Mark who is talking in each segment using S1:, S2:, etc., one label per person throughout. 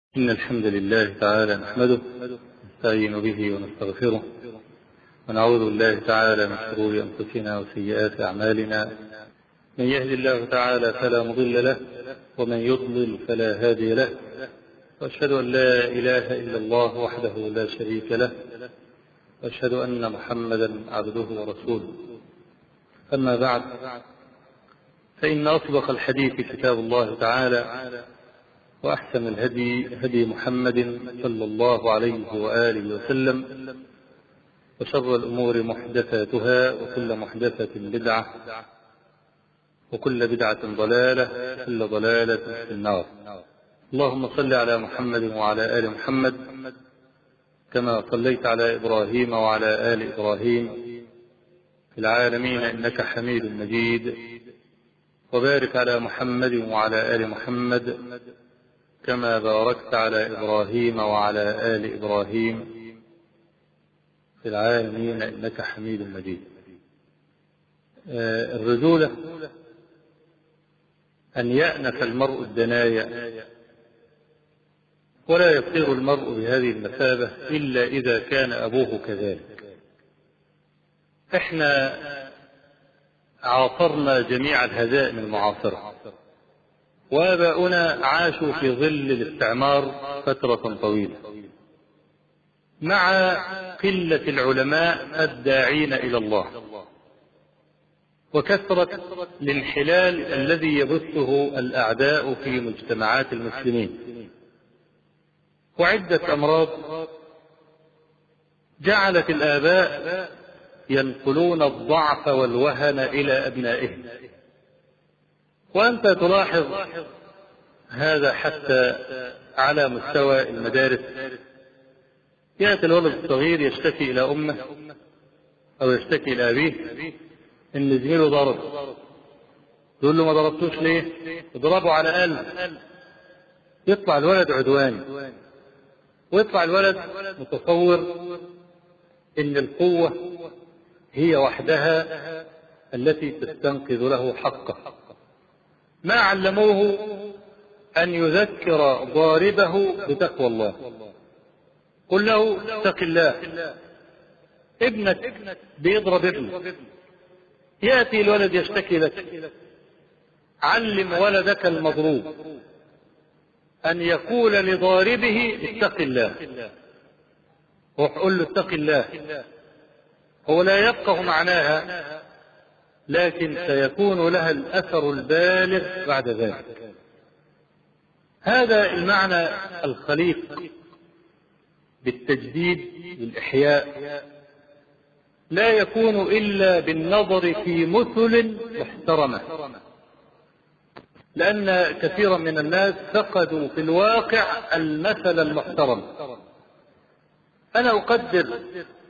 S1: إن الحمد لله تعالى نحمده نستعين به ونستغفره ونعوذ بالله تعالى من شرور أنفسنا وسيئات أعمالنا من يهد الله تعالى فلا مضل له ومن يضلل فلا هادي له وأشهد أن لا إله إلا الله وحده لا شريك له وأشهد أن محمدا عبده ورسوله أما بعد فإن أصدق الحديث كتاب الله تعالى وأحسن الهدي هدي محمد صلى الله عليه وآله وسلم وشر الأمور محدثاتها وكل محدثة بدعة وكل بدعة ضلالة وكل ضلالة في النار اللهم صل على محمد وعلى آل محمد كما صليت على إبراهيم وعلى آل إبراهيم في العالمين إنك حميد مجيد وبارك على محمد وعلى آل محمد كما باركت على إبراهيم وعلى آل إبراهيم في العالمين إنك حميد مجيد آه الرجولة أن يأنف المرء الدنايا ولا يصير المرء بهذه المثابة إلا إذا كان أبوه كذلك احنا عاصرنا جميع الهزائم المعاصرة وآباؤنا عاشوا في ظل الاستعمار فترة طويلة مع قلة العلماء الداعين إلى الله وكثرة الانحلال الذي يبثه الأعداء في مجتمعات المسلمين وعدة أمراض جعلت الآباء ينقلون الضعف والوهن إلى أبنائهم وأنت تلاحظ هذا حتى على مستوى المدارس يأتي الولد الصغير يشتكي إلى أمه أو يشتكي إلى أبيه إن زميله ضرب يقول له ما ضربتوش ليه؟ اضربه على قلب يطلع الولد عدواني ويطلع الولد متصور إن القوة هي وحدها التي تستنقذ له حقه ما علموه أن يذكر ضاربه بتقوى الله قل له اتق الله ابنك بيضرب ابنك يأتي الولد يشتكي لك علم ولدك المضروب أن يقول لضاربه اتق الله روح قل له اتق الله هو لا يفقه معناها لكن سيكون لها الأثر البالغ بعد ذلك هذا المعنى الخليق بالتجديد بالإحياء لا يكون إلا بالنظر في مثل محترمة لأن كثيرا من الناس فقدوا في الواقع المثل المحترم أنا أقدر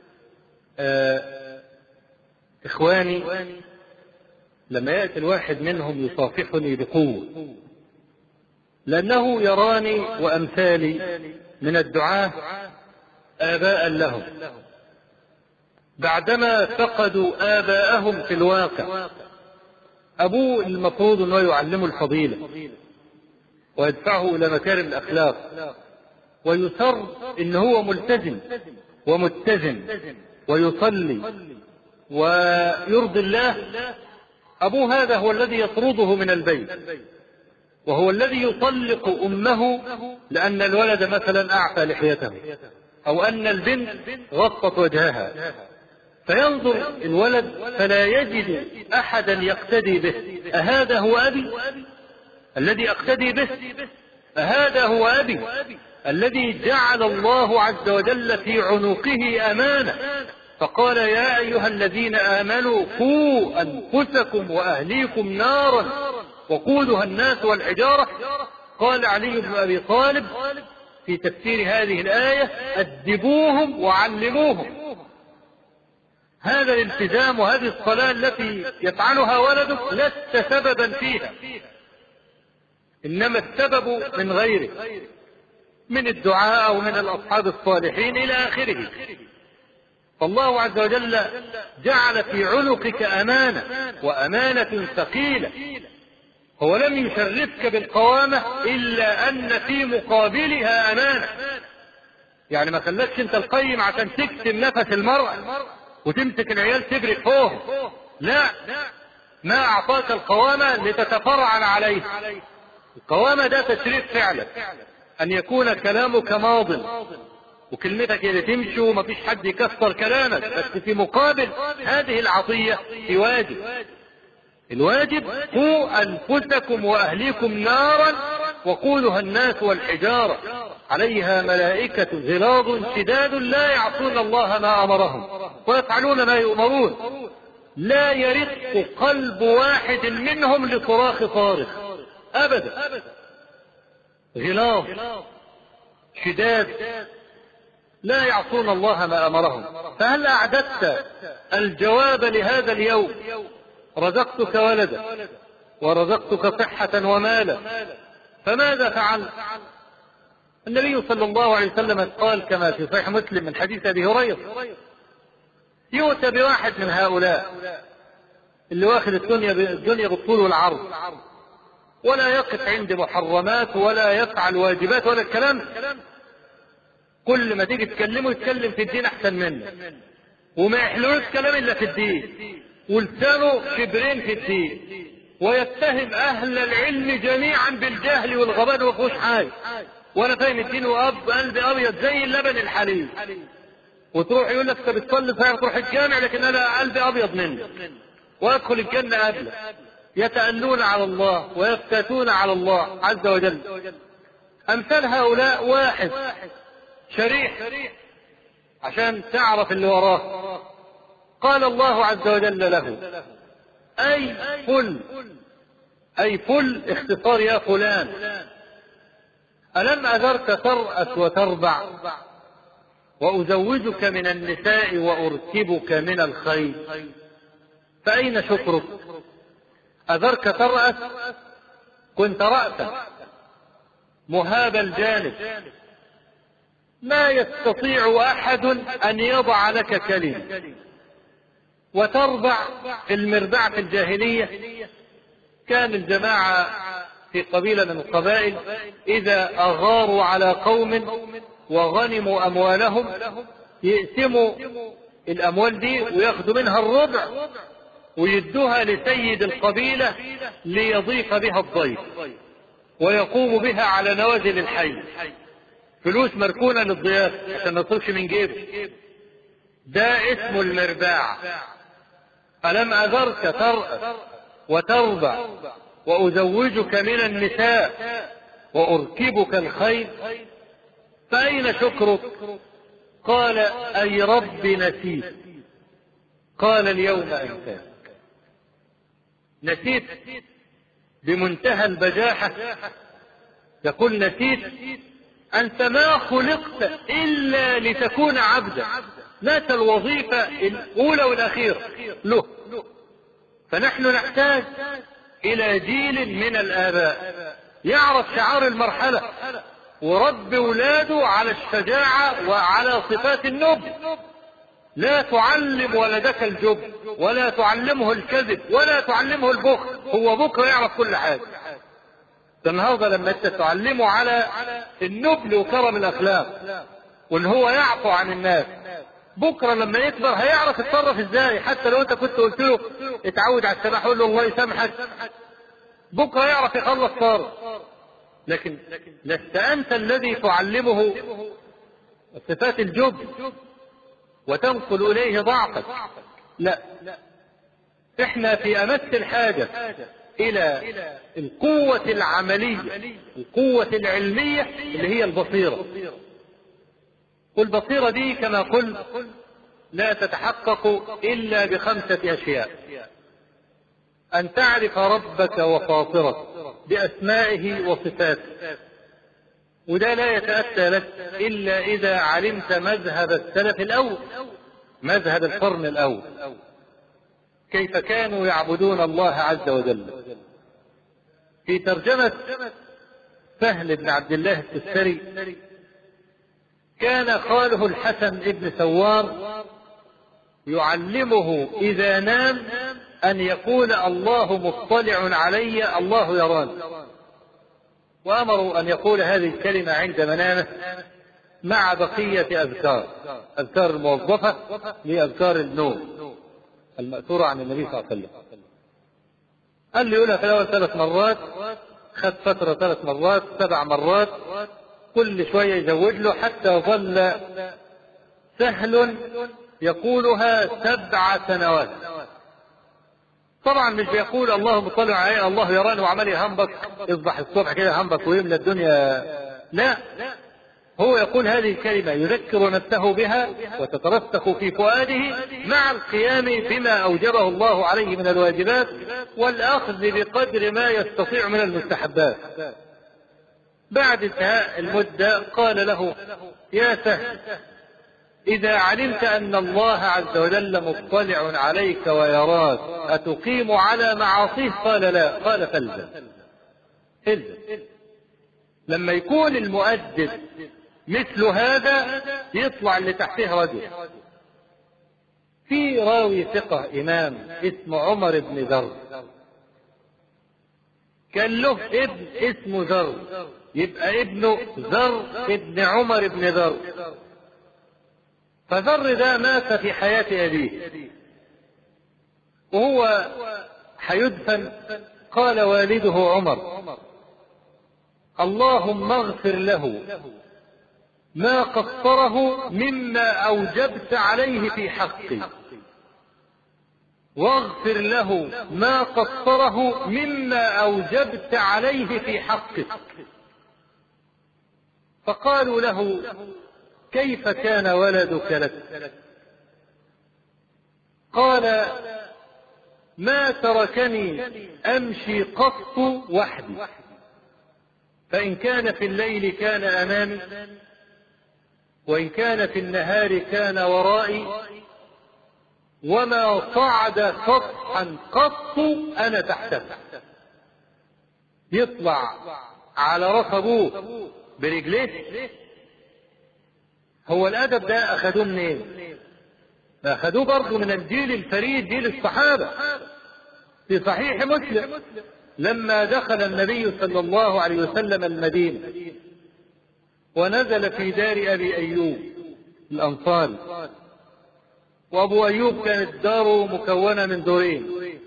S1: آه إخواني لما يأتي الواحد منهم يصافحني بقوة لأنه يراني وأمثالي من الدعاة آباء لهم بعدما فقدوا آباءهم في الواقع أبوه المفروض أنه يعلمه الفضيلة ويدفعه إلى مكارم الأخلاق ويسر إن هو ملتزم ومتزن ويصلي ويرضي الله أبوه هذا هو الذي يطرده من البيت وهو الذي يطلق أمه لأن الولد مثلا أعفى لحيته أو أن البنت غطت وجهها فينظر الولد فلا يجد أحدا يقتدي به أهذا هو أبي الذي أقتدي به أهذا هو أبي الذي جعل الله عز وجل في عنقه أمانة فقال يا أيها الذين آمنوا قوا أنفسكم وأهليكم نارا وقودها الناس والحجارة قال علي بن أبي طالب في تفسير هذه الآية أدبوهم وعلموهم هذا الالتزام وهذه الصلاة التي يفعلها ولدك لست سببا فيها إنما السبب من غيره من الدعاء أو من الأصحاب الصالحين إلى آخره فالله عز وجل جعل في عنقك أمانة وأمانة ثقيلة هو لم يشرفك بالقوامة إلا أن في مقابلها أمانة يعني ما خلتش أنت القيم عشان تكتم نفس المرأة وتمسك العيال تجري فوق لا ما أعطاك القوامة لتتفرعن عليه القوامة ده تشريف فعلا أن يكون كلامك ماض وكلمتك اللي تمشي ومفيش حد يكسر كلامك بس في مقابل هذه العطية في واجب الواجب قوا أنفسكم وأهليكم نارا وقودها الناس والحجارة عليها ملائكة غلاظ شداد لا يعصون الله ما أمرهم ويفعلون ما يؤمرون لا يرق قلب واحد منهم لصراخ صارخ أبدا غلاظ شداد لا يعصون الله ما أمرهم فهل أعددت الجواب لهذا اليوم رزقتك ولدا ورزقتك صحة ومالا فماذا فعلت النبي صلى الله عليه وسلم قال كما في صحيح مسلم من حديث ابي هريره يؤتى بواحد من هؤلاء اللي واخد الدنيا الدنيا بالطول والعرض ولا يقف عند محرمات ولا يفعل واجبات ولا الكلام كل ما تيجي تكلمه يتكلم في الدين احسن منك وما يحلوش كلام الا في الدين ولسانه شبرين في الدين ويتهم اهل العلم جميعا بالجهل والغباء وما فيهوش حاجه وانا فاهم الدين واب قلبي ابيض زي اللبن الحليب وتروح يقول لك انت بتصلي صحيح تروح الجامع لكن انا قلبي ابيض منك وادخل الجنه قبلك يتألون على الله ويفتاتون على الله عز وجل امثال هؤلاء واحد شريح عشان تعرف اللي وراه قال الله عز وجل له أي فل أي فل اختصار يا فلان ألم أذرك ترأس وتربع وأزوجك من النساء وأركبك من الخيل فأين شكرك أذرك ترأس كنت رأسا مهاب الجانب ما يستطيع أحد أن يضع لك كلمة وتربع في المربع في الجاهلية كان الجماعة في قبيلة من القبائل إذا أغاروا على قوم وغنموا أموالهم يقسموا الأموال دي وياخدوا منها الربع ويدوها لسيد القبيلة ليضيف بها الضيف ويقوم بها على نوازل الحي فلوس مركونة للضياف عشان ما تصرفش من جيبه ده اسمه المرباع ألم أذرك ترأس وتربع وأزوجك من النساء وأركبك الخيل فأين شكرك قال أي رب نسيت قال اليوم أنساك نسيت بمنتهى البجاحة يقول نسيت أنت ما خلقت إلا لتكون عبدا نسى الوظيفة الأولى والأخيرة له فنحن نحتاج إلى جيل من الآباء يعرف شعار المرحلة ورب ولاده على الشجاعة وعلى صفات النبل لا تعلم ولدك الجبن ولا تعلمه الكذب ولا تعلمه البخل هو بكره يعرف كل حاجة النهارده لما انت تعلمه على النبل وكرم الاخلاق وان هو يعفو عن الناس بكره لما يكبر هيعرف يتصرف ازاي حتى لو انت كنت قلت له اتعود على السماح قول له الله يسامحك بكره يعرف يخلص صار لكن لست انت الذي تعلمه صفات الجبن وتنقل اليه ضعفك لا احنا في امس الحاجه الى القوه العمليه القوه العلميه اللي هي البصيره والبصيرة دي كما قلت لا تتحقق إلا بخمسة أشياء أن تعرف ربك وفاطرك بأسمائه وصفاته وده لا يتأتى لك إلا إذا علمت مذهب السلف الأول مذهب القرن الأول كيف كانوا يعبدون الله عز وجل في ترجمة سهل بن عبد الله التستري كان خاله الحسن ابن سوار يعلمه إذا نام أن يقول الله مطلع علي الله يراني وأمروا أن يقول هذه الكلمة عند منامه مع بقية أذكار أذكار الموظفة لأذكار النوم المأثورة عن النبي صلى الله عليه وسلم قال لي يقولها في الأول ثلاث مرات خد فترة ثلاث مرات سبع مرات كل شوية يزود له حتى ظل سهل يقولها سبع سنوات طبعا مش بيقول الله مطلع علي الله يراني وعمال يهنبك يصبح الصبح كده يهنبك ويملى الدنيا لا هو يقول هذه الكلمة يذكر نفسه بها وتترسخ في فؤاده مع القيام بما أوجبه الله عليه من الواجبات والأخذ بقدر ما يستطيع من المستحبات بعد انتهاء المدة قال له يا سهل إذا علمت أن الله عز وجل مطلع عليك ويراك أتقيم على معاصيه قال لا قال فالزم الزم لما يكون المؤدب مثل هذا يطلع اللي تحتها رجل في راوي ثقة إمام اسمه عمر بن ذر كان له ابن اسمه ذر يبقى ابنه ذر ابن عمر بن ذر فذر ده مات في حياة أبيه وهو حيدفن قال والده عمر اللهم اغفر له ما قصره مما أوجبت عليه في حقي واغفر له ما قصره مما أوجبت عليه في حقك فقالوا له كيف كان ولدك لك قال ما تركني أمشي قط وحدي فإن كان في الليل كان أمامي وإن كان في النهار كان ورائي وما صعد سطحا قط أنا تحته يطلع على راس أبوه برجليه هو الأدب ده أخذوه منين؟ أخذوه برضه من الجيل الفريد جيل الصحابة في صحيح مسلم لما دخل النبي صلى الله عليه وسلم المدينة ونزل في دار أبي أيوب الأنصاري وأبو أيوب كانت داره مكونة من دورين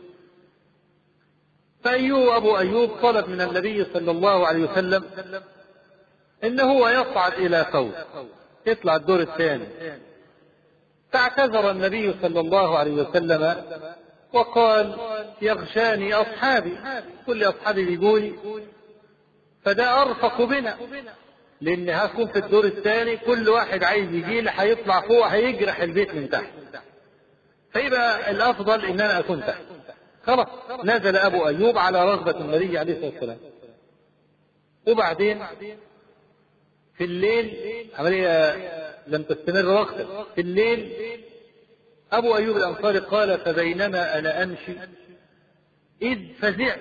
S1: فأيوب أبو أيوب طلب من النبي صلى الله عليه وسلم إنه هو يصعد إلى فوق يطلع الدور الثاني فاعتذر النبي صلى الله عليه وسلم وقال يغشاني أصحابي كل أصحابي بيقولي فده أرفق بنا لأن هكون في الدور الثاني كل واحد عايز يجي لي هيطلع فوق هيجرح البيت من تحت فيبقى الأفضل إن أنا أكون تحت خلاص نزل أبو أيوب على رغبة النبي عليه الصلاة والسلام وبعدين في الليل عملية لم تستمر وقتا في الليل أبو أيوب الأنصاري قال فبينما أنا أمشي إذ فزعت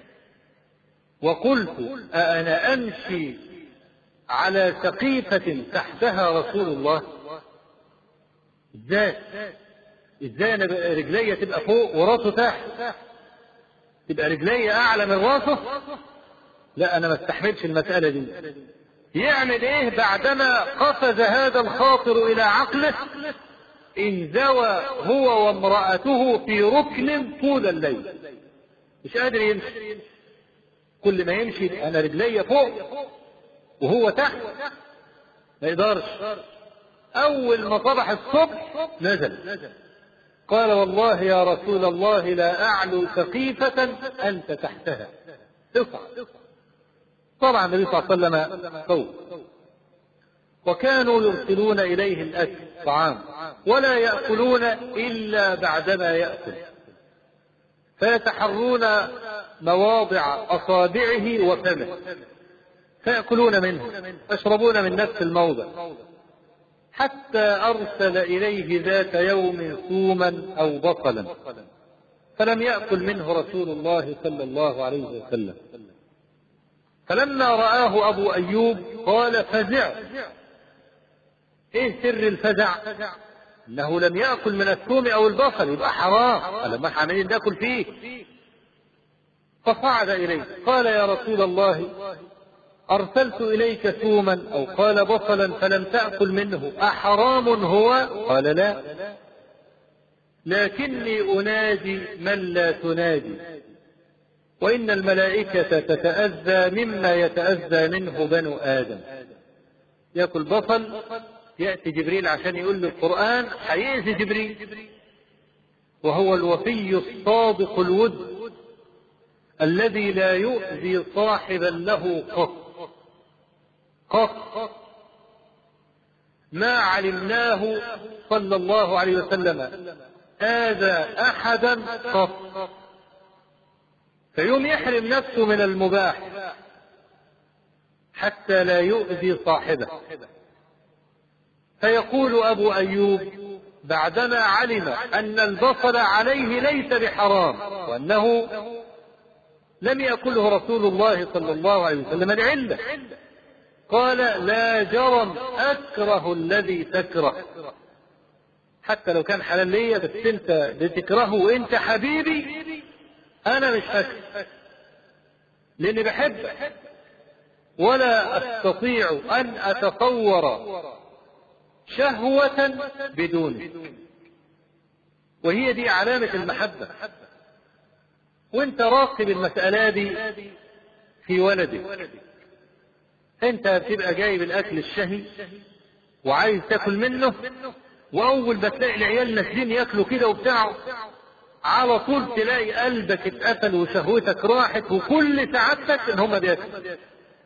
S1: وقلت أأنا أمشي على سقيفة تحتها رسول الله ازاي ازاي انا رجليا تبقى فوق وراسه تحت تبقى رجليا اعلى من راسه لا انا ما استحملش المسألة دي يعمل ايه بعدما قفز هذا الخاطر الى عقله انزوى هو وامرأته في ركن طول الليل مش قادر يمشي كل ما يمشي انا رجليا فوق وهو تحت ما يقدرش اول ما صبح الصبح نزل قال والله يا رسول الله لا اعلو سقيفة انت تحتها اصعد طبعا النبي صلى الله عليه وسلم فوق وكانوا يرسلون اليه الاكل طعام ولا ياكلون الا بعدما ياكل فيتحرون مواضع اصابعه وفمه فيأكلون منه يشربون من نفس الموضع حتى أرسل إليه ذات يوم ثوما أو بصلا فلم يأكل منه رسول الله صلى الله عليه وسلم فلما رآه أبو أيوب قال فزع إيه سر الفزع انه لم ياكل من الثوم او البصل يبقى حرام قال ما احنا عمالين ناكل فيه فصعد اليه قال يا رسول الله ارسلت اليك ثوما او قال بصلا فلم تاكل منه احرام هو قال لا لكني انادي من لا تنادي وان الملائكه تتاذى مما يتاذى منه بنو ادم ياكل بصل يأتي جبريل عشان يقول له القرآن هيأذي جبريل وهو الوفي الصادق الود الذي لا يؤذي صاحبا له قط قط ما علمناه صلى الله عليه وسلم آذى أحدا قط فيوم يحرم نفسه من المباح حتى لا يؤذي صاحبه فيقول أبو أيوب بعدما علم أن البصل عليه ليس بحرام وأنه لم يأكله رسول الله صلى الله عليه وسلم لعلة قال لا جرم أكره الذي تكره حتى لو كان حلال ليا بس انت بتكرهه وانت حبيبي انا مش فاكر لاني بحبك ولا استطيع ان اتصور شهوة بدونه وهي دي علامة المحبة وانت راقب المسألة دي في ولدك انت بتبقى جايب الاكل الشهي وعايز تاكل منه واول ما تلاقي العيال نازلين ياكلوا كده وبتاع على طول تلاقي قلبك اتقفل وشهوتك راحت وكل سعادتك ان هم بياكلوا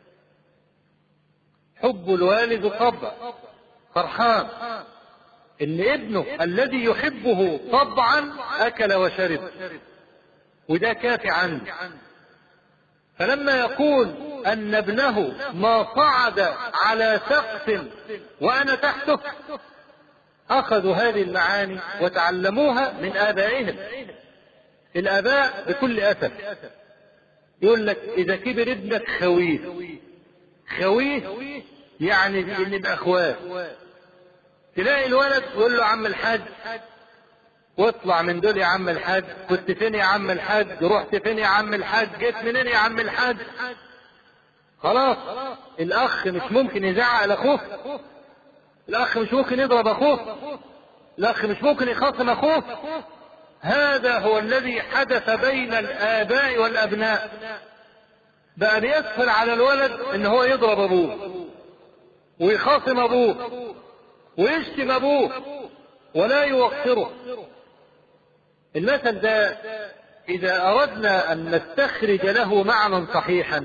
S1: حب الوالد طبع فرحان ان ابنه الذي يحبه طبعا اكل وشرب وده كافي عنه فلما يقول ان ابنه ما صعد على سقف وانا تحته اخذوا هذه المعاني وتعلموها من ابائهم الاباء بكل اسف يقول لك اذا كبر ابنك خويه خويه يعني نبقى اخوات تلاقي الولد يقول له عم الحاج واطلع من دول يا عم الحاج كنت فين يا عم الحاج رحت فين يا عم الحاج جيت منين يا عم الحاج خلاص الاخ مش ممكن يزعق لاخوه الاخ مش ممكن يضرب اخوه الاخ مش ممكن يخاصم اخوه هذا هو الذي حدث بين الاباء والابناء بقى بيسهل على الولد ان هو يضرب ابوه ويخاصم ابوه ويشتم ابوه ولا يوقره المثل ده اذا اردنا ان نستخرج له معنى صحيحا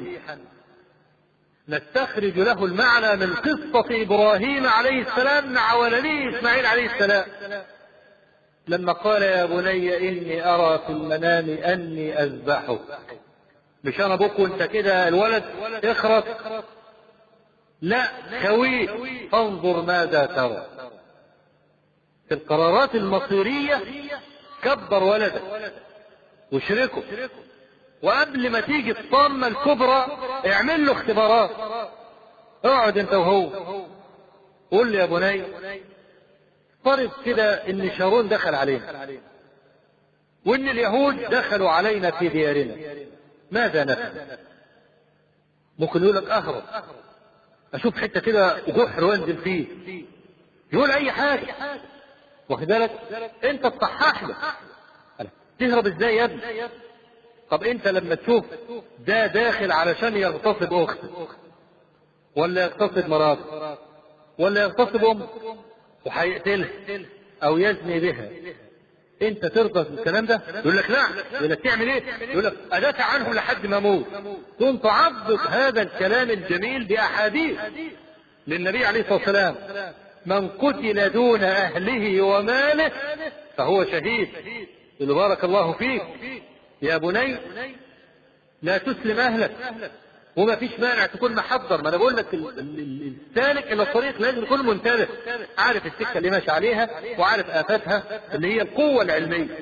S1: نستخرج له المعنى من قصة ابراهيم عليه السلام مع ولده اسماعيل عليه السلام لما قال يا بني اني ارى في المنام اني اذبحك مش انا ابوك وانت كده الولد اخرس لا خويه انظر ماذا ترى في القرارات المصيرية كبر ولدك واشركه وقبل ما تيجي الطامة الكبرى اعمل له اختبارات اقعد انت وهو قول لي يا بني فرض كده ان شارون دخل علينا وان اليهود دخلوا علينا في ديارنا ماذا نفعل ممكن يقول لك اهرب اشوف حته كده جحر وانزل فيه يقول اي حاجه واخد بالك انت تصحح له تهرب ازاي يا ابني طب انت لما تشوف ده داخل علشان يغتصب اختك ولا يغتصب مراتك ولا يغتصب امك وهيقتلها او يزني بها انت ترضى بالكلام ده يقول لك لا يقول لك تعمل ايه يقول لك ادافع عنه لحد ما اموت ثم تعضد هذا الكلام الجميل باحاديث للنبي عليه الصلاه والسلام من قتل دون اهله وماله فهو شهيد يقول بارك الله فيك يا بني لا تسلم اهلك وما فيش مانع تكون محضر ما انا بقول لك السالك الى الطريق لازم يكون منتبه عارف السكه اللي ماشي عليها وعارف افاتها اللي هي القوه العلميه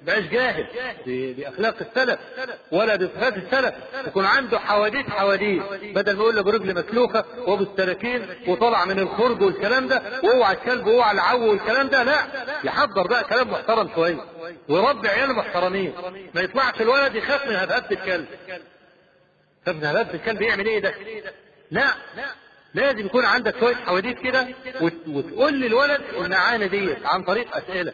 S1: بقاش جاهل بأخلاق السلف ولا بصفات السلف يكون عنده حواديت حواديت بدل ما يقول له برجل مسلوخة وابو السراكين وطلع من الخرج والكلام ده واوعى الكلب واوعى العو والكلام ده لا يحضر بقى كلام محترم شوية ويربي عياله محترمين ما يطلعش الولد يخاف من هبهبة الكلب طب من هبهبة الكلب يعمل ايه ده؟ لا لازم يكون عندك شوية حواديت كده وتقول للولد المعاني ديت عن طريق أسئلة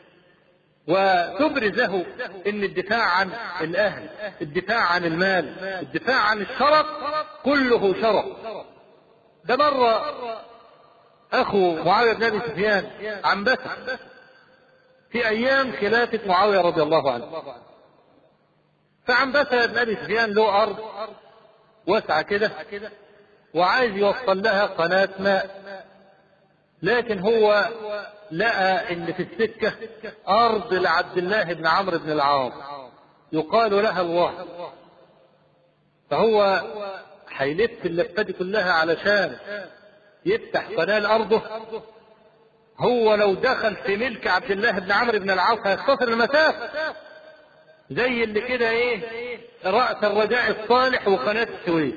S1: وتبرز له ان الدفاع عن الاهل الدفاع عن المال الدفاع عن الشرف كله شرف ده مرة اخو معاوية بن ابي سفيان عنبسة في ايام خلافة معاوية رضي الله عنه فعنبسة بن ابي سفيان له ارض واسعة كده وعايز يوصل لها قناة ماء لكن هو لقى ان في السكة ارض لعبد الله بن عمرو بن العاص يقال لها الوهر فهو هيلف اللفة دي كلها علشان يفتح قناة لأرضه هو لو دخل في ملك عبد الله بن عمرو بن العاص هيختصر المسافة زي اللي كده ايه رأس الرجاء الصالح وقناة السويس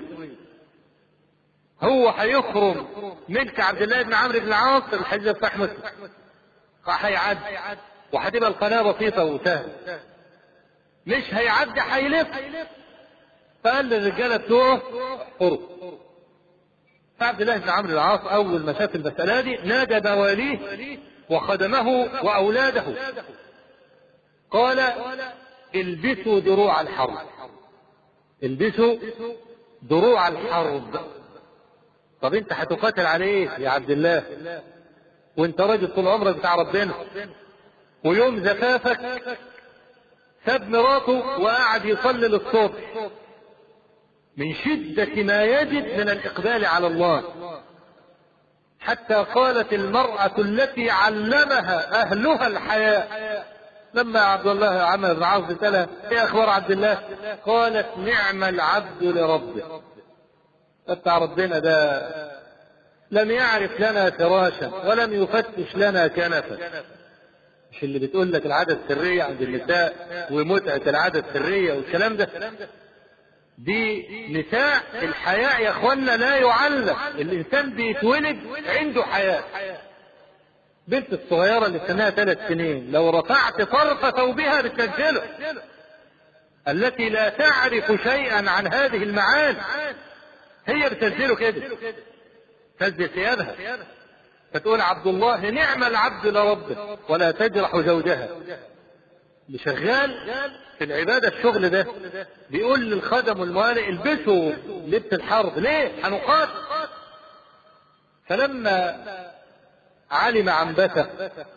S1: هو هيخرم ملك عبد الله بن عمرو بن العاص الحديث بتاع مسلم هيعدي وهتبقى القناه بسيطه وسهله مش هيعدي هيلف فقال للرجاله بتوعه احفروا فعبد الله بن عمرو العاص اول ما شاف المساله دي نادى مواليه وخدمه واولاده قال البسوا دروع الحرب البسوا دروع الحرب طب انت هتقاتل على ايه يا عبد الله وانت راجل طول عمرك بتاع ربنا ويوم زفافك ساب مراته وقعد يصلي للصبح من شدة ما يجد من الإقبال على الله حتى قالت المرأة التي علمها أهلها الحياء لما عبد الله عمر بن عوف سألها ايه أخبار عبد الله قالت نعم العبد لربه بتاع ربنا ده لم يعرف لنا فراشا ولم يفتش لنا كنفا مش اللي بتقول لك العادة السرية عند النساء ومتعة العادة السرية والكلام ده دي نساء الحياء يا اخوانا لا يعلم الانسان بيتولد عنده حياء بنت الصغيرة اللي سنها ثلاث سنين لو رفعت طرف ثوبها بتسجله التي لا تعرف شيئا عن هذه المعاني هي بتنزله كده تنزل ثيابها فتقول عبد الله نعم العبد لربه ولا تجرح زوجها اللي شغال في العبادة الشغل ده بيقول للخدم والموالي البسوا لبس الحرب ليه هنقاتل فلما علم عن بث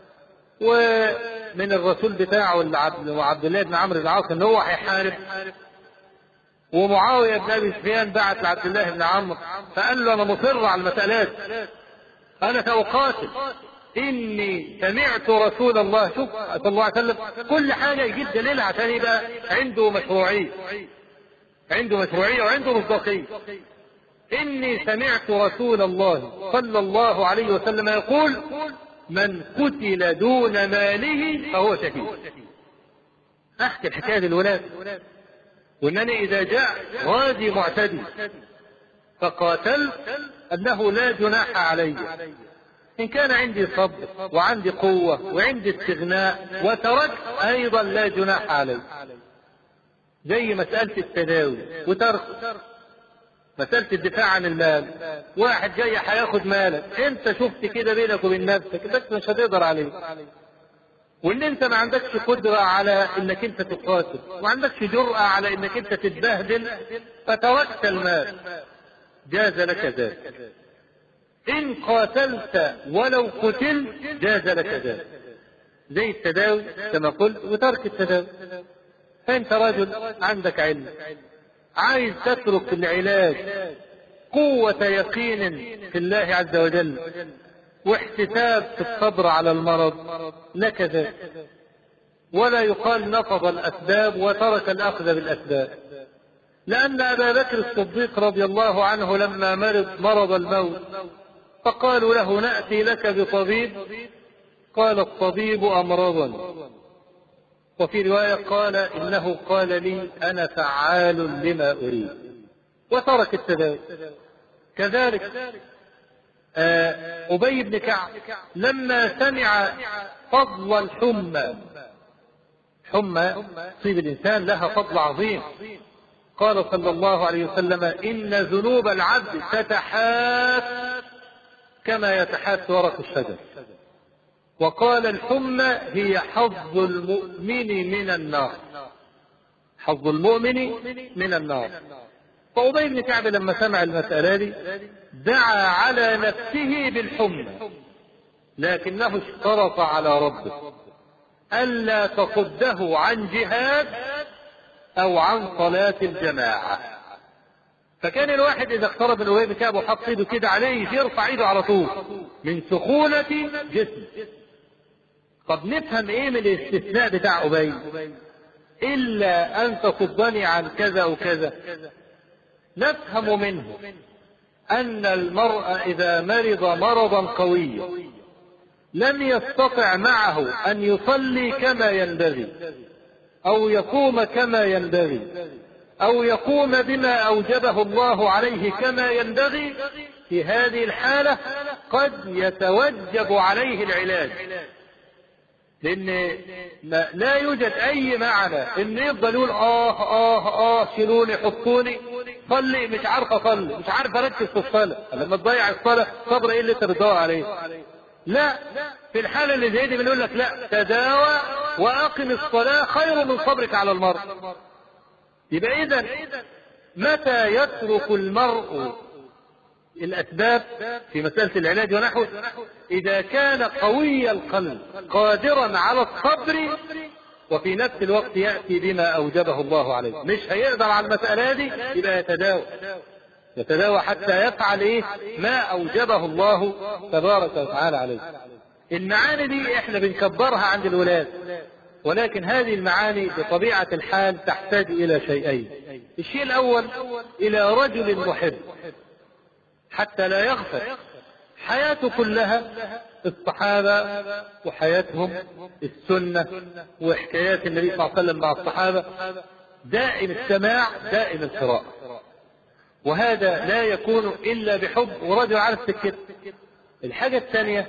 S1: ومن الرسول بتاعه وعبد الله بن عمرو بن العاص ان هو هيحارب ومعاوية بن أبي سفيان بعت لعبد الله بن عمرو فقال له أنا مصر على المسألات أنا سأقاتل إني سمعت رسول الله شوف صلى الله عليه وسلم كل حاجة يجيب دليل عشان يبقى عنده مشروعية عنده مشروعية وعنده مصداقية إني سمعت رسول الله صلى الله عليه وسلم يقول من قتل دون ماله فهو شهيد أحكي الحكاية للولاد وانني اذا جاء غازي معتدي فقاتلت انه لا جناح علي ان كان عندي صبر وعندي قوة وعندي استغناء وتركت ايضا لا جناح علي زي مسألة التداوي وترك مسألة الدفاع عن المال واحد جاي هياخد مالك انت شفت كده بينك وبين نفسك بس مش هتقدر عليه وان انت ما عندكش قدرة على انك انت تقاتل وما عندكش جرأة على انك انت تتبهدل فتركت المال جاز لك ذلك ان قاتلت ولو قتلت جاز لك ذلك زي التداوي كما قلت وترك التداوي فانت رجل عندك علم عايز تترك العلاج قوة يقين في الله عز وجل واحتساب في الصبر على المرض لك ذلك ولا يقال نقض الأسباب وترك الأخذ بالأسباب لأن أبا بكر الصديق رضي الله عنه لما مرض مرض الموت فقالوا له نأتي لك بطبيب قال الطبيب أمرضا وفي رواية قال إنه قال لي أنا فعال لما أريد وترك التداوي كذلك أبي بن كعب لما سمع فضل الحمى حمى تصيب الإنسان لها فضل عظيم قال صلى الله عليه وسلم إن ذنوب العبد تتحاف كما يتحاف ورق الشجر وقال الحمى هي حظ المؤمن من النار حظ المؤمن من النار فأبي بن كعب لما سمع المسألة دي دعا على نفسه بالحمى لكنه اشترط على ربه ألا تصده عن جهاد أو عن صلاة الجماعة فكان الواحد إذا اقترب من أبي بن كعب وحط إيده كده عليه يرفع إيده على طول من سخونة جسمه طب نفهم إيه من الاستثناء بتاع أبي إلا أن تصدني عن كذا وكذا نفهم منه أن المرء إذا مرض مرضا قويا لم يستطع معه أن يصلي كما ينبغي أو يقوم كما ينبغي أو يقوم بما أوجبه الله عليه كما ينبغي في هذه الحالة قد يتوجب عليه العلاج لأن لا يوجد أي معنى إن يفضل يقول آه آه آه شيلوني حطوني صلي مش عارف أصلي مش عارف أركز في الصلاة لما تضيع الصلاة صبر إيه اللي ترضاه عليه لا في الحالة اللي زي دي بنقول لك لا تداوى وأقم الصلاة خير من صبرك على المرء يبقى إذا متى يترك المرء الأسباب في مسألة العلاج ونحوه إذا كان قوي القلب قادرا على الصبر وفي نفس الوقت يأتي بما أوجبه الله عليه مش هيقدر على المسألة دي يبقى يتداوى يتداوى حتى يفعل إيه ما أوجبه الله تبارك وتعالى عليه المعاني دي احنا بنكبرها عند الولاد ولكن هذه المعاني بطبيعة الحال تحتاج إلى شيئين الشيء الأول إلى رجل محب حتى لا يغفل حياته كلها الصحابة وحياتهم السنة وحكايات النبي صلى الله عليه وسلم مع الصحابة دائم السماع دائم القراءة وهذا لا يكون إلا بحب ورجل عارف سكت الحاجة الثانية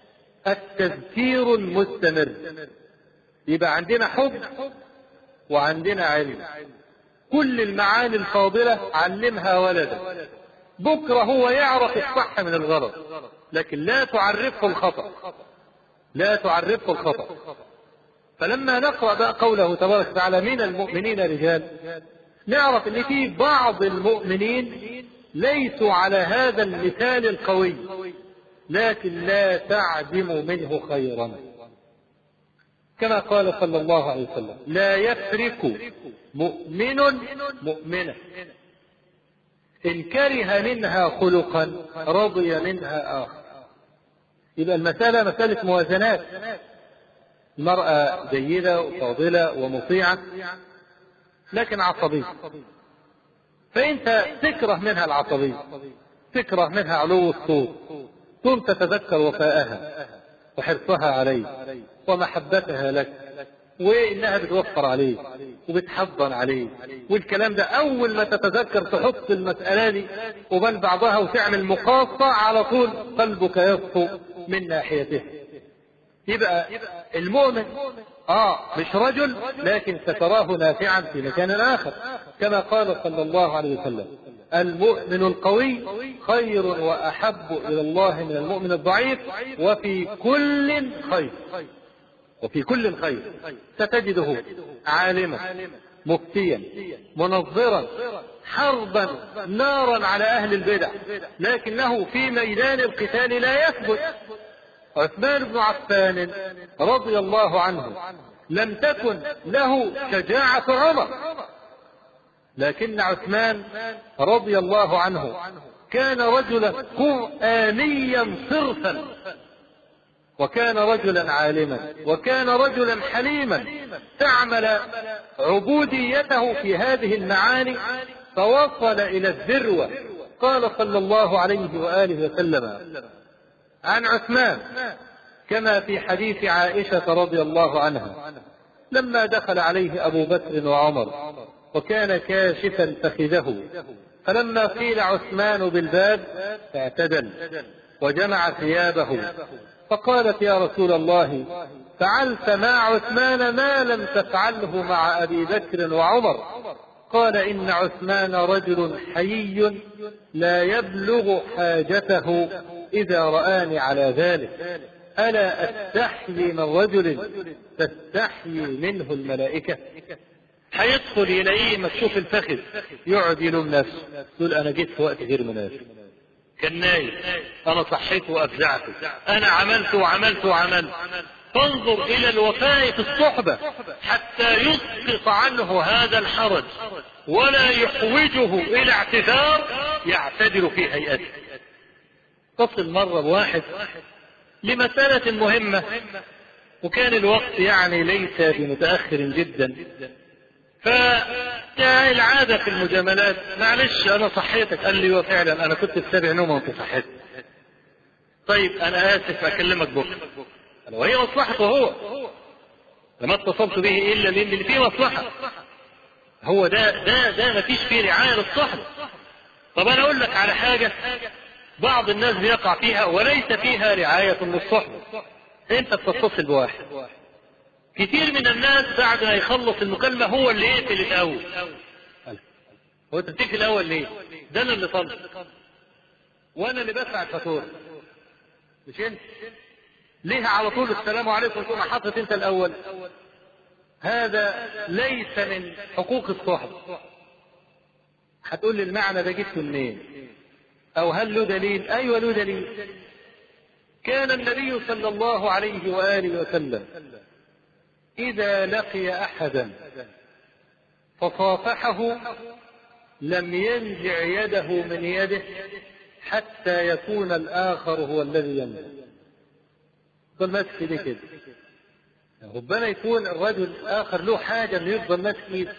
S1: التذكير المستمر يبقى عندنا حب وعندنا علم كل المعاني الفاضلة علمها ولدك بكرة هو يعرف الصح من الغلط لكن لا تعرفه الخطأ لا تعرفه الخطأ فلما نقرأ بقى قوله تبارك وتعالى من المؤمنين رجال نعرف ان في بعض المؤمنين ليسوا على هذا المثال القوي لكن لا تعدم منه خيرا كما قال صلى الله عليه وسلم لا يفرق مؤمن مؤمنة إن كره منها خلقا رضي منها آخر يبقى المسألة مسألة موازنات المرأة جيدة وفاضلة ومطيعة لكن عصبية فأنت تكره منها العصبية تكره منها علو الصوت ثم تتذكر وفاءها وحرصها عليك ومحبتها لك وانها بتوفر عليك وبتحضن عليك والكلام ده اول ما تتذكر تحط المساله دي وبل بعضها وتعمل مقاصه على طول قلبك يصفو من ناحيته يبقى المؤمن اه مش رجل لكن ستراه نافعا في مكان اخر كما قال صلى الله عليه وسلم المؤمن القوي خير واحب الى الله من المؤمن الضعيف وفي كل خير وفي كل خير ستجده عالما مفتيا منظرا حربا نارا على اهل البدع لكنه في ميدان القتال لا يثبت عثمان بن عفان رضي الله عنه لم تكن له شجاعة عمر لكن عثمان رضي الله عنه كان رجلا قرآنيا صرفا وكان رجلا عالما وكان رجلا حليما تعمل عبوديته في هذه المعاني فوصل إلى الذروة قال صلى الله عليه وآله وسلم عن عثمان كما في حديث عائشة رضي الله عنها لما دخل عليه أبو بكر وعمر وكان كاشفا فخذه فلما قيل عثمان بالباب اعتدل وجمع ثيابه فقالت يا رسول الله فعلت مع عثمان ما لم تفعله مع ابي بكر وعمر قال ان عثمان رجل حيي لا يبلغ حاجته اذا راني على ذلك الا استحيي من رجل تستحيي منه الملائكه هيدخل يلاقيه مكشوف الفخذ يقعد يلوم نفسه يقول انا جيت في وقت غير مناسب كان نايم انا صحيت وافزعته انا عملت وعملت وعملت فانظر الى الوفاء في الصحبة حتى يسقط عنه هذا الحرج ولا يحوجه الى اعتذار يعتذر في هيئته تصل مرة بواحد لمسألة مهمة وكان الوقت يعني ليس بمتأخر جدا فالعادة في المجاملات معلش أنا صحيتك قال لي وفعلا أنا كنت في سابع نوم وأنت صحيت طيب أنا آسف أكلمك بكرة وهي مصلحته هو لما اتصلت به إلا لأن فيه مصلحة هو ده ده ده ما فيش فيه رعاية للصحبة طب أنا أقول لك على حاجة بعض الناس بيقع فيها وليس فيها رعاية للصحبة أنت بتتصل بواحد كتير من الناس بعد ما يخلص المكالمة هو اللي يقفل الأول هو انت بتقفل الأول ليه؟ ده أنا اللي طلب وأنا اللي بدفع الفاتورة مش أنت ليه على طول السلام عليكم تقوم حاطط أنت الأول هذا ليس من حقوق الصحبة هتقول لي المعنى ده جبته منين؟ أو هل له دليل؟ أيوه له دليل كان النبي صلى الله عليه وآله وسلم إذا لقي أحدا فصافحه لم ينزع يده من يده حتى يكون الآخر هو الذي ينزع يفضل ماسك ايديه كده ربما يكون الرجل الآخر له حاجة إنه يفضل ماسك ايده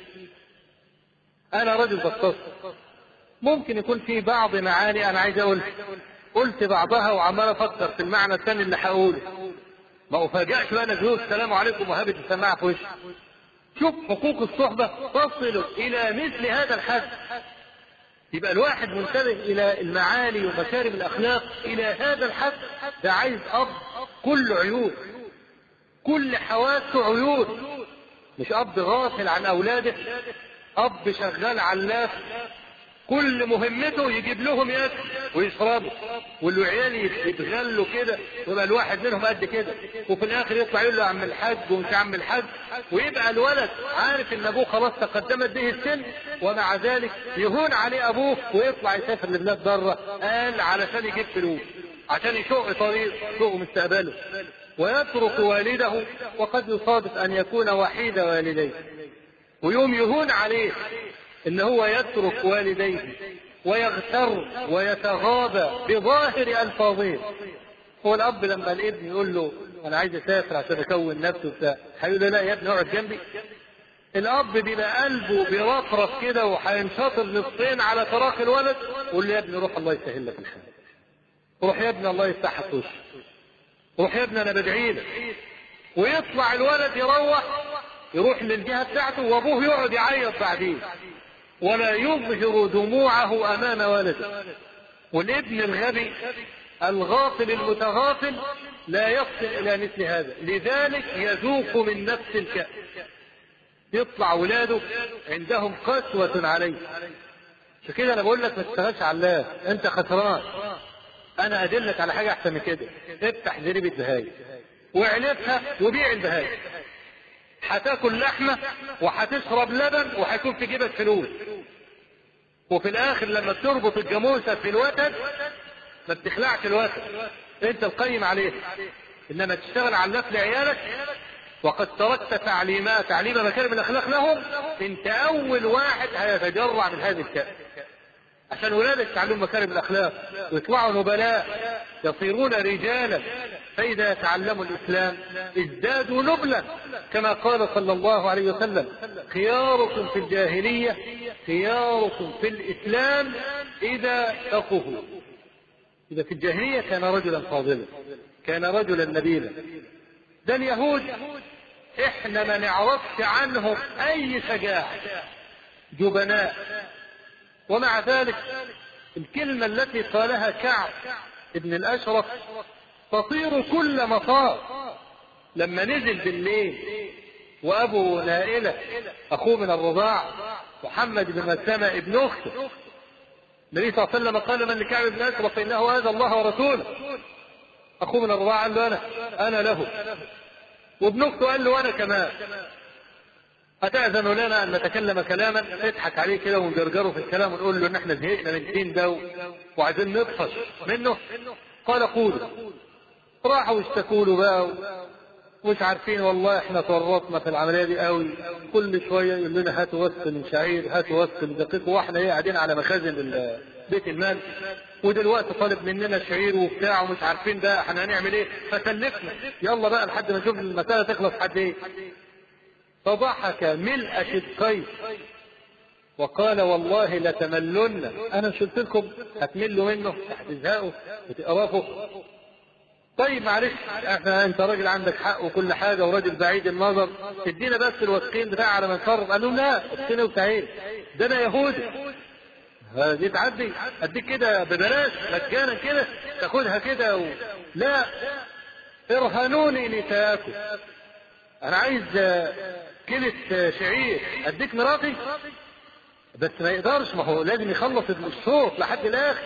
S1: أنا رجل بتصل ممكن يكون في بعض معاني أنا عايز أقول قلت بعضها وعمال أفكر في المعنى الثاني اللي هقوله ما أفاجأش بقى نزول السلام عليكم وهابت السماعة في وشي شوف حقوق الصحبة تصل إلى مثل هذا الحد يبقى الواحد منتبه إلى المعالي ومكارم الأخلاق إلى هذا الحد ده عايز أب كل عيوب كل حواسه عيوب مش أب غافل عن أولاده أب شغال علاف كل مهمته يجيب لهم ياكل ويشربوا والعيال يتغلوا كده ويبقى الواحد منهم قد كده وفي الاخر يطلع يقول له عم الحاج ومش عم الحاج ويبقى الولد عارف ان ابوه خلاص تقدمت به السن ومع ذلك يهون عليه ابوه ويطلع يسافر لبلاد بره قال علشان يجيب فلوس عشان يشق طريق سوق مستقبله ويترك والده وقد يصادف ان يكون وحيد والديه ويوم يهون عليه ان هو يترك والديه ويغتر ويتغاضى بظاهر الفاظه هو الاب لما الابن يقول له انا عايز اسافر عشان اكون نفسي وبتاع هيقول له لا يا ابني اقعد جنبي الاب بيبقى قلبه بيرفرف كده وهينشطر نصين على فراق الولد يقول له يا ابني روح الله يسهل لك الحال روح يا ابني الله يفتح لك وشك روح يا ابني انا بدعي لك ويطلع الولد يروح يروح للجهه بتاعته وابوه يقعد يعيط بعدين ولا يظهر دموعه امام ولده والابن الغبي الغافل المتغافل لا يصل الى مثل هذا لذلك يذوق من نفس الكأس يطلع ولاده عندهم قسوة عليه عشان كده انا بقول لك ما تشتغلش على الله انت خسران انا ادلك على حاجه احسن من كده افتح زريبه بهاي واعلفها وبيع البهاي هتاكل لحمه وهتشرب لبن وهيكون في جيبك فلوس وفي الاخر لما بتربط الجاموسه في الوتد ما بتخلعش الوتد انت القيم عليه انما تشتغل على النفس لعيالك وقد تركت تعليمات تعليم مكارم الاخلاق لهم انت اول واحد هيتجرع من هذه الكأس عشان ولادك يتعلموا مكارم الاخلاق ويطلعوا نبلاء يصيرون رجالا فاذا تعلموا الاسلام ازدادوا نبلا كما قال صلى الله عليه وسلم خياركم في الجاهليه خياركم في الاسلام اذا فقهوا اذا في الجاهليه كان رجلا فاضلا كان رجلا نبيلا ده اليهود احنا ما نعرفش عنهم اي شجاعة جبناء ومع ذلك الكلمة التي قالها كعب ابن الاشرف تطير كل مطار لما نزل بالليل وابو نائلة اخوه من الرضاع محمد بن مسلمة ابن اخته النبي صلى الله عليه وسلم قال من لكعب بن اشرف فانه هذا الله ورسوله اخوه من الرضاعة قال له انا انا له وابن اخته قال له انا كمان أتأذن لنا أن نتكلم كلاما نضحك عليه كده ونجرجره في الكلام ونقول له إن إحنا زهقنا من الدين ده وعايزين نطفش منه قال قولوا راحوا اشتكوا له بقى مش عارفين والله احنا تورطنا في العمليه دي قوي كل شويه يقول لنا هاتوا وسط من شعير هاتوا وسط من دقيق واحنا ايه قاعدين على مخازن بيت المال ودلوقتي طالب مننا شعير وبتاع ومش عارفين بقى احنا هنعمل ايه فسلفنا يلا بقى لحد ما نشوف المساله تخلص حد ايه فضحك ملء شدقيه وقال والله لتملن انا مش قلت لكم هتملوا منه هتزهقوا وتقرفوا طيب معلش احنا انت راجل عندك حق وكل حاجه وراجل بعيد النظر ادينا بس الوثقين بتاع على ما نصرف قال لهم لا ادينا وتعين ده انا يهودي دي تعدي اديك كده ببلاش مجانا كده تاخدها كده و... لا ارهنوني نساءكم انا عايز كيلة شعير اديك مراتي بس ما يقدرش ما هو لازم يخلص الصوت لحد الاخر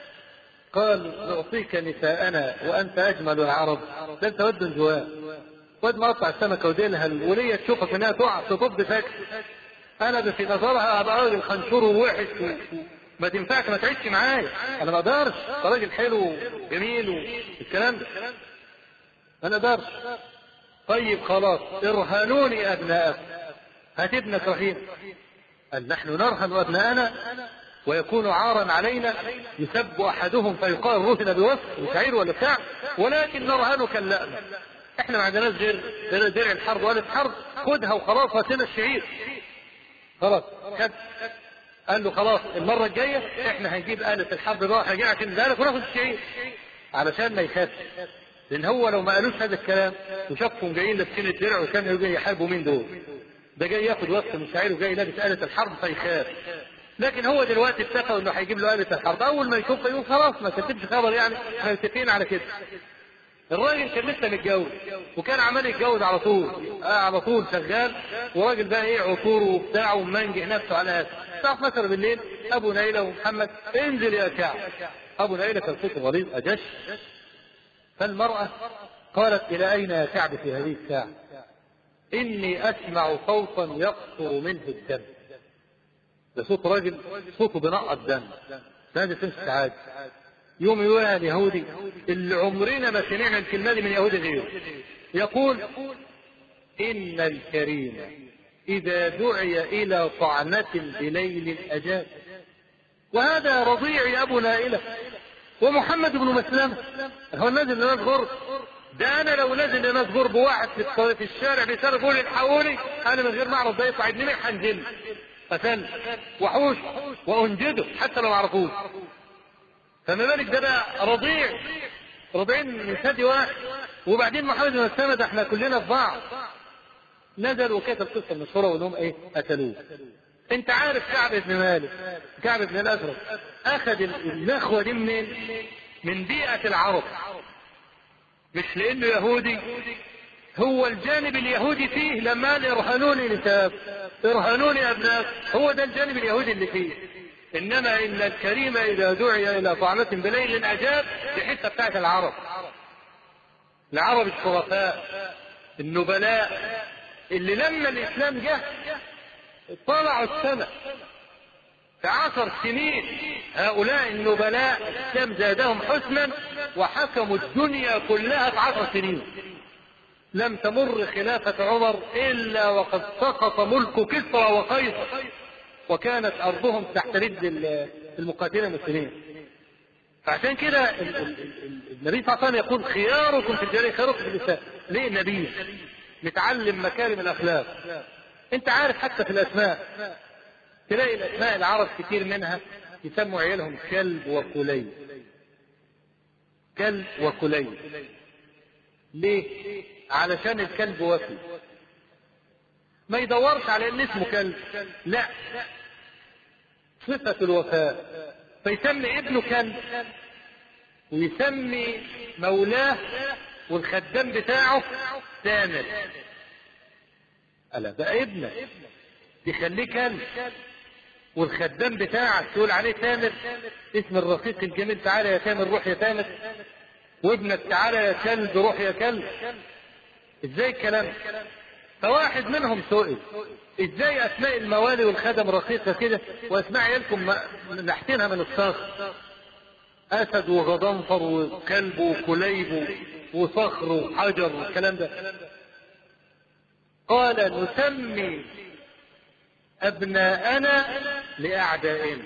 S1: قال نعطيك نساءنا وانت اجمل العرب ده انت ود جواه واد مقطع السمكه وديلها الوليه تشوفك انها تقع تطب فاكر انا في نظرها ابقى راجل خنشور ووحش ما تنفعش ما تعيش معايا انا ما اقدرش ده راجل حلو جميل والكلام ده انا اقدرش طيب خلاص ارهنوني ابناءكم هات ابنك رهين قال نحن نرهن ابناءنا ويكون عارا علينا يسب احدهم فيقال رهن بوصف وشعير ولا بتاع ولكن نرهنك اللأم احنا ما عندناش غير غير درع الحرب ولا الحرب خدها وخلاص هاتنا الشعير خلاص خد قال له خلاص المره الجايه احنا هنجيب آلة الحرب رايحه جايه عشان ذلك وناخد الشعير علشان ما يخافش لان هو لو ما قالوش هذا الكلام وشافهم جايين لابسين الدرع وكانوا جاي يحاربوا مين دول ده جاي ياخد وقت من شعير وجاي لابس آلة الحرب فيخاف لكن هو دلوقتي اتفق انه هيجيب له آلة الحرب اول ما يشوف يقول خلاص ما كتبش خبر يعني احنا متفقين على كده الراجل كان لسه متجوز وكان عمال يتجوز على طول آه على طول شغال وراجل بقى ايه عطور وبتاع ومنجح نفسه على هذا الساعه 12 بالليل ابو نيله ومحمد انزل يا كعب ابو نيله كان صوته غليظ اجش فالمراه قالت الى اين يا كعب في هذه الساعه اني اسمع صوتا يقطر منه الدم ده صوت راجل صوته بنقط دم هذا تمسك عادي يوم يقول اليهودي اللي عمرنا ما سمعنا الكلمة دي من يهودي غيره يقول إن الكريم إذا دعي إلى طعنة بليل أجاب وهذا رضيع أبو نائلة ومحمد بن مسلمة هو نازل لناس غرب ده انا لو نازل لناس غرب واحد في في الشارع بيسال يقول الحقوني انا من غير ما اعرف ده يطلع ابن هنزل فسن وحوش وانجده حتى لو ما عرفوش فما بالك ده بقى رضيع رضيعين من ثدي واحد وبعدين محمد بن مسلمة ده احنا كلنا في بعض نزل وكتب قصه مشهوره وانهم ايه قتلوه انت عارف كعب بن مالك كعب بن الازرق اخذ النخوه دي منين؟ من بيئه العرب مش لانه يهودي هو الجانب اليهودي فيه لما قال ارهنوني نساب ارهنوني ابناء هو ده الجانب اليهودي اللي فيه انما ان الكريم اذا دعي الى طعنة بليل اجاب في حته بتاعت العرب العرب الشرفاء النبلاء اللي لما الاسلام جه طلعوا السماء في عشر سنين هؤلاء النبلاء الاسلام زادهم حسنا وحكموا الدنيا كلها في عشر سنين لم تمر خلافة عمر إلا وقد سقط ملك كسرى وقيصر وكانت أرضهم تحت رد المقاتلين المسلمين فعشان كده النبي صلى الله عليه وسلم يقول خياركم في الجارية خياركم في النساء ليه النبي نتعلم مكارم الأخلاق أنت عارف حتى في الأسماء تلاقي الأسماء العرب كتير منها يسموا عيالهم كلب وكلي كلب وكلي ليه؟ علشان الكلب وفي ما يدورش على ان اسمه كلب لا صفة الوفاء فيسمي ابنه كلب ويسمي مولاه والخدام بتاعه تامر ألا بقى ابنك يخليه كلب والخدام بتاعك تقول عليه تامر اسم الرقيق الجميل تعالى يا تامر روح يا تامر وابنك تعالى يا كلب روح يا كلب ازاي الكلام فواحد منهم سئل ازاي اسماء الموالي والخدم رقيقة كده واسماء عيالكم نحتينها من الصخر اسد وغضنفر وكلب وكليب وصخر وحجر والكلام ده قال نسمي ابناءنا لاعدائنا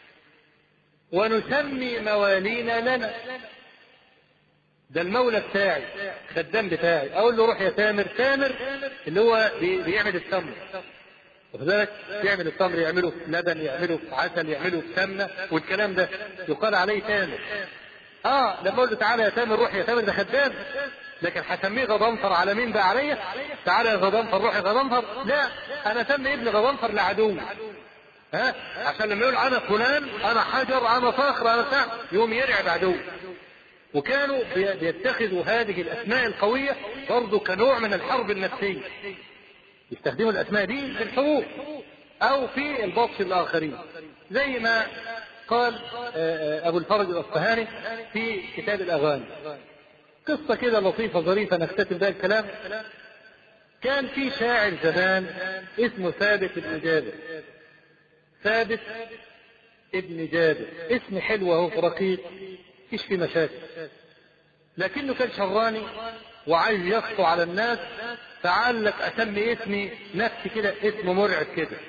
S1: ونسمي موالينا لنا ده المولى بتاعي خدام بتاعي اقول له روح يا تامر تامر اللي هو بيعمل التمر وكذلك يعمل التمر يعمله في لبن يعمله في عسل يعمله في سمنه والكلام ده يقال عليه تامر اه لما اقول له تعالى يا تامر روح يا تامر ده خدام لكن هسميه غضنفر على مين بقى عليا تعالى يا غضنفر روح يا غضنفر لا انا اسمي ابن غضنفر لعدو ها عشان لما يقول انا فلان انا حجر انا صخر انا بتاع يقوم يرعب عدو وكانوا بيتخذوا هذه الاسماء القويه برضه كنوع من الحرب النفسيه يستخدموا الاسماء دي في الحروب او في البطش الاخرين زي ما قال ابو الفرج الاصفهاني في كتاب الاغاني قصه كده لطيفه ظريفه نختتم بها الكلام كان في شاعر زمان اسمه ثابت بن جابر ثابت ابن جابر اسم حلو اهو رقيق مفيش فيه مشاكل لكنه كان شراني وعايز يخطو على الناس فقال لك اسمي اسمي نفسي كده اسم مرعب كده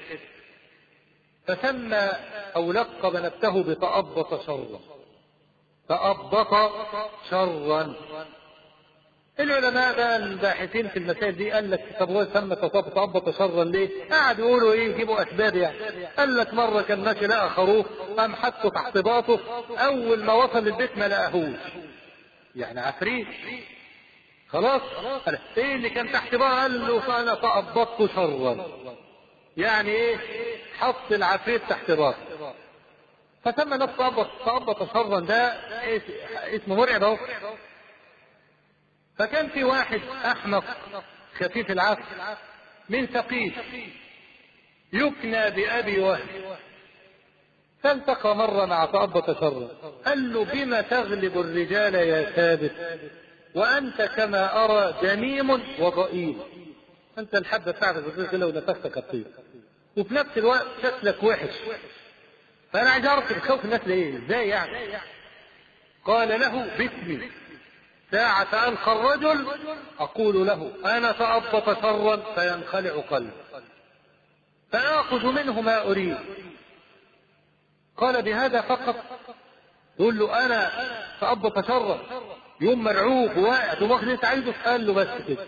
S1: فسمى او لقب نفسه بتأبط شرا تأبط شرا العلماء بقى الباحثين في المسائل دي قال لك طب هو سمى تأبط شرا ليه؟ قعدوا يقولوا ايه يجيبوا اسباب يعني قال لك مره كان ماشي لقى خروف قام حطه تحت باطه اول ما وصل البيت ما لقاهوش يعني عفريت خلاص قال ايه اللي كان تحت بقى قال له انا تأبطت شرا يعني ايه حط العفريت تحت باطه فسمى نفسه تأبط تأبط شرا ده اسمه مرعب اهو فكان في واحد احمق خفيف العقل من ثقيف يكنى بأبي وهب فالتقى مرة مع تأبط شرا قال له بما تغلب الرجال يا ثابت وأنت كما أرى دميم وضئيل أنت الحبة بتاعتك بتقول لو نفسك الطيب وفي نفس الوقت شكلك وحش فأنا عايز أعرف بتخوف الناس ليه إزاي يعني قال له باسمي ساعة ألقى الرجل أقول له أنا تأبط شرا فينخلع قلبي فآخذ منه ما أريد قال بهذا فقط يقول له أنا تأبط شرا يوم مرعوب وواقع تقوم واخد انت عايزه قال له بس كده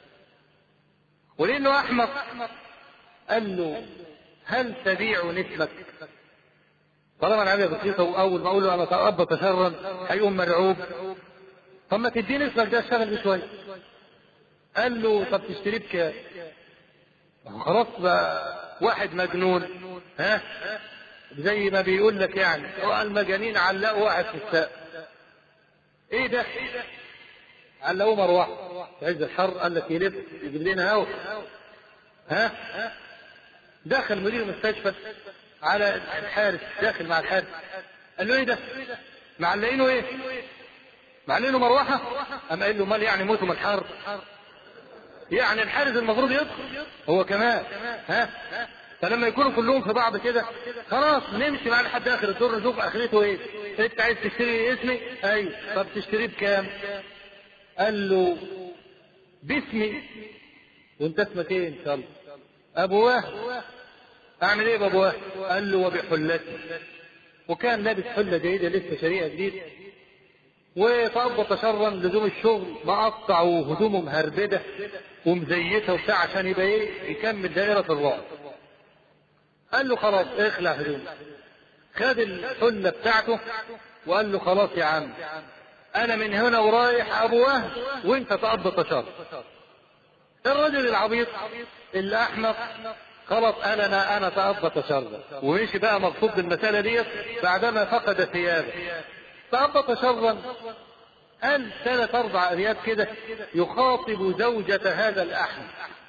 S1: ولانه احمق قال له هل تبيع نسبك طالما العمليه بسيطه واول ما اقول له انا تأبط شرا هيقوم مرعوب طب ما تديني اسمك ده اشتغل بيه شويه قال له طب تشتريه بكام خلاص بقى واحد مجنون ها زي ما بيقول لك يعني المجانين علقوا واحد في السقف ايه ده علقوه مروحه في عز الحر قال لك يلف يجيب لنا هوا ها دخل مدير المستشفى على الحارس داخل مع الحارس قال له ايه ده معلقينه ايه معلقينه مروحه قام قال له مال يعني موتوا من الحر يعني الحارس المفروض يدخل هو كمان ها فلما يكونوا كلهم في بعض كده خلاص نمشي معاه لحد اخر الدور نشوف اخرته ايه انت عايز تشتري اسمي ايوه طب تشتريه بكام قال له باسمي وانت اسمك ايه ان شاء الله ابو وهب اعمل ايه بابو وهب قال له وبحلتي وكان لابس حله جديده لسه شريعه جديد وتأبط شرا لزوم الشغل مقطع وهدومه مهربده ومزيته وبتاع عشان يبقى ايه يكمل دائره الرعب قال له خلاص اخلع هدومك خد الحله بتاعته وقال له خلاص يا عم انا من هنا ورايح ابو وهب وانت تقضى شر الرجل العبيط الأحمق خلاص أنا أنا أنا تأبط شرا ومشي بقى مبسوط بالمسألة ديت بعدما فقد ثيابه تأبط شرا قال ثلاث أربع أبيات كده يخاطب زوجة هذا الأحمق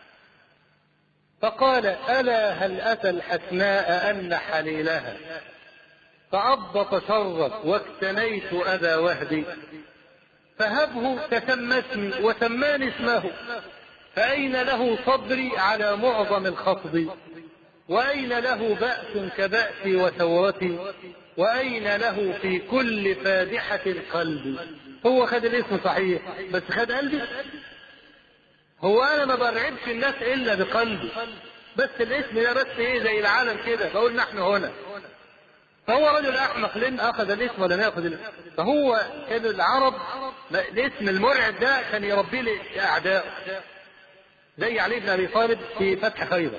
S1: فقال ألا هل أتى الحسناء أن حليلها فأضبط شرا واكتنيت أذى وهدي فهبه تسمتني وسماني اسمه فأين له صبري على معظم الخفض وأين له بأس كبأسي وثورتي وأين له في كل فادحة القلب هو خد الاسم صحيح بس خد قلبي هو أنا ما برعبش الناس إلا بقلبي بس الاسم ده بس ايه زي العالم كده بقول نحن هنا فهو رجل احمق لان اخذ الاسم ولم ياخذ الاسم فهو كان العرب الاسم المرعب ده كان يربيه لاعدائه زي علي بن ابي طالب في فتح خيبر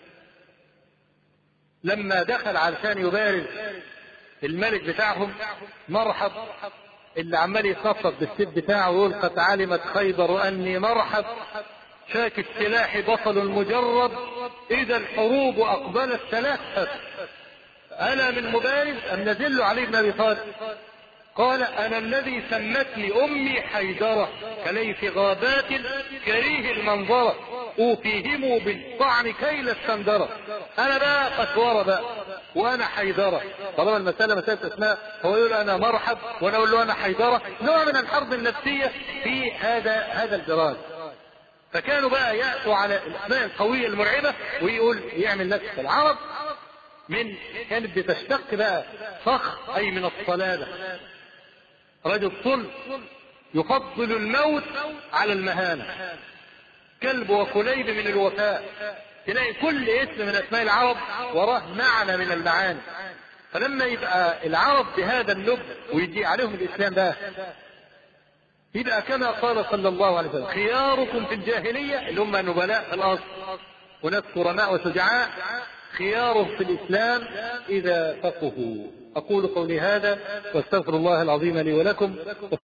S1: لما دخل علشان يبارز الملك بتاعهم مرحب اللي عمال يخطط بالسيف بتاعه ويقول قد علمت خيبر اني مرحب شاك السلاح بطل مجرد اذا الحروب اقبلت تلهف انا من مبارز ام نزل علي بن ابي طالب قال انا الذي سمتني امي حيدره كليث غابات كريه المنظره اوفيهم بالطعن كيل السندره انا بقى قسوره بقى وانا حيدره طالما المساله مساله اسماء هو يقول انا مرحب وانا اقول له انا حيدره نوع من الحرب النفسيه في هذا هذا الجراد فكانوا بقى ياتوا على الاسماء القويه المرعبه ويقول يعمل نفس العرب من كانت بتشتق بقى فخ اي من الصلابه رجل صلب يفضل الموت على المهانه كلب وكليب من الوفاء تلاقي كل اسم من اسماء العرب وراه معنى من المعاني فلما يبقى العرب بهذا النبل ويجي عليهم الاسلام بقى يبقى كما قال صلى الله عليه وسلم خياركم في الجاهلية اللي هم نبلاء في الأصل وناس كرماء وشجعاء خيارهم في الإسلام إذا فقهوا أقول قولي هذا واستغفر الله العظيم لي ولكم